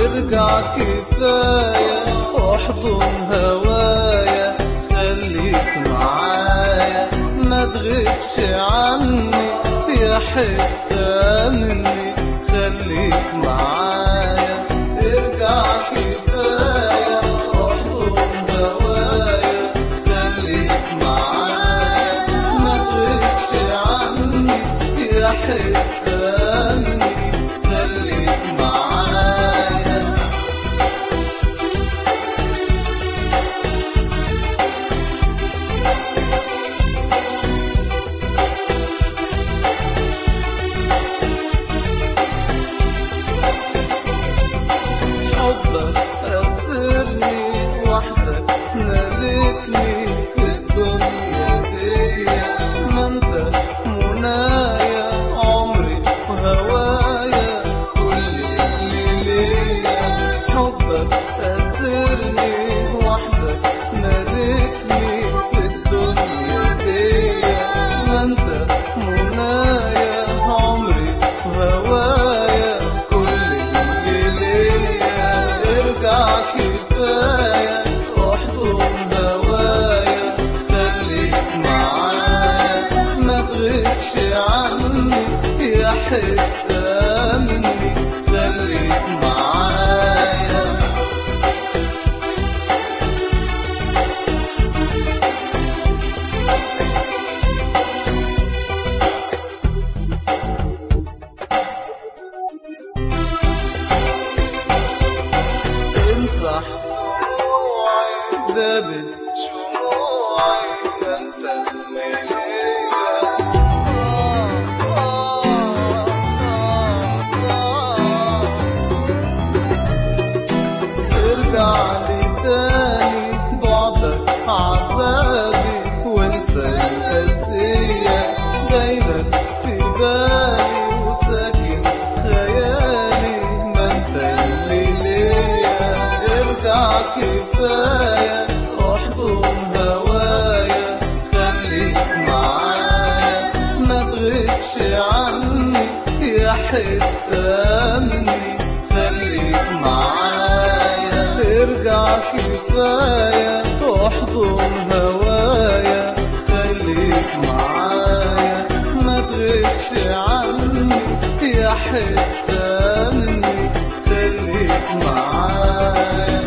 ارجع كفاية واحضن هوايا خليك معايا ما تغيبش عني يا حتة مني خليك معايا ارجع كفاية واحضن هوايا خليك معايا ما تغيبش عني يا حتة مني خليك معايا حبك أسرني وحدك نادتني في الدنيا دي ما انت منايا عمري وهوايا كل اللي ليا حبك أسرني وحدك نادتني في الدنيا دي ما انت منايا عمري وهوايا كل اللي ليا ارجع كفاية واحضن هوايا خليك معايا ما تغيبش عني يا حتة مني خليك معايا امسح دابت شموعي انت اللي ارجع لي تاني بعدك عذابي وانسى القاسية دايما في بالي وساكن خيالي ما انت اللي ليا ارجع كفاية احضن هوايا خليك معايا ما تغيبش عني يا حتة مني خليك معايا ارجع كفاية احضن هوايا خليك معايا ما تغيبش عني يا حتة مني خليك معايا